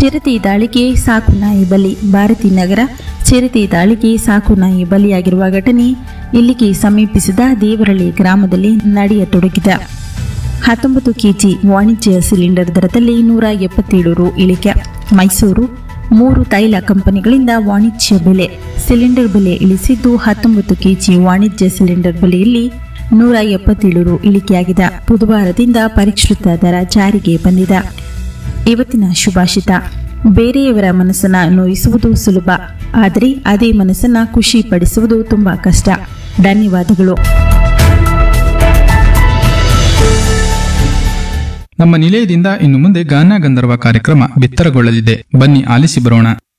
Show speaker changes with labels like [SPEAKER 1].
[SPEAKER 1] ಚಿರತೆ ದಾಳಿಗೆ ಸಾಕು ನಾಯಿ ಬಲಿ ಭಾರತಿ ನಗರ ಚಿರತೆ ದಾಳಿಗೆ ಸಾಕು ನಾಯಿ ಬಲಿಯಾಗಿರುವ ಘಟನೆ ಇಲ್ಲಿಗೆ ಸಮೀಪಿಸಿದ ದೇವರಳ್ಳಿ ಗ್ರಾಮದಲ್ಲಿ ನಡೆಯತೊಡಗಿದೆ ಹತ್ತೊಂಬತ್ತು ಕೆಜಿ ವಾಣಿಜ್ಯ ಸಿಲಿಂಡರ್ ದರದಲ್ಲಿ ನೂರ ಎಪ್ಪತ್ತೇಳು ರು ಇಳಿಕೆ ಮೈಸೂರು ಮೂರು ತೈಲ ಕಂಪನಿಗಳಿಂದ ವಾಣಿಜ್ಯ ಬೆಲೆ ಸಿಲಿಂಡರ್ ಬೆಲೆ ಇಳಿಸಿದ್ದು ಹತ್ತೊಂಬತ್ತು ಕೆಜಿ ವಾಣಿಜ್ಯ ಸಿಲಿಂಡರ್ ಬೆಲೆಯಲ್ಲಿ ನೂರ ಎಪ್ಪತ್ತೇಳು ರು ಇಳಿಕೆಯಾಗಿದೆ ಬುಧವಾರದಿಂದ ಪರಿಷ್ಕೃತ ದರ ಜಾರಿಗೆ ಬಂದಿದೆ ಇವತ್ತಿನ ಶುಭಾಷಿತ ಬೇರೆಯವರ ಮನಸ್ಸನ್ನ ನೋಯಿಸುವುದು ಸುಲಭ ಆದರೆ ಅದೇ ಮನಸ್ಸನ್ನ ಖುಷಿ ಪಡಿಸುವುದು ತುಂಬಾ ಕಷ್ಟ ಧನ್ಯವಾದಗಳು
[SPEAKER 2] ನಮ್ಮ ನಿಲಯದಿಂದ ಇನ್ನು ಮುಂದೆ ಗಾನ ಗಂಧರ್ವ ಕಾರ್ಯಕ್ರಮ ಬಿತ್ತರಗೊಳ್ಳಲಿದೆ ಬನ್ನಿ ಆಲಿಸಿ ಬರೋಣ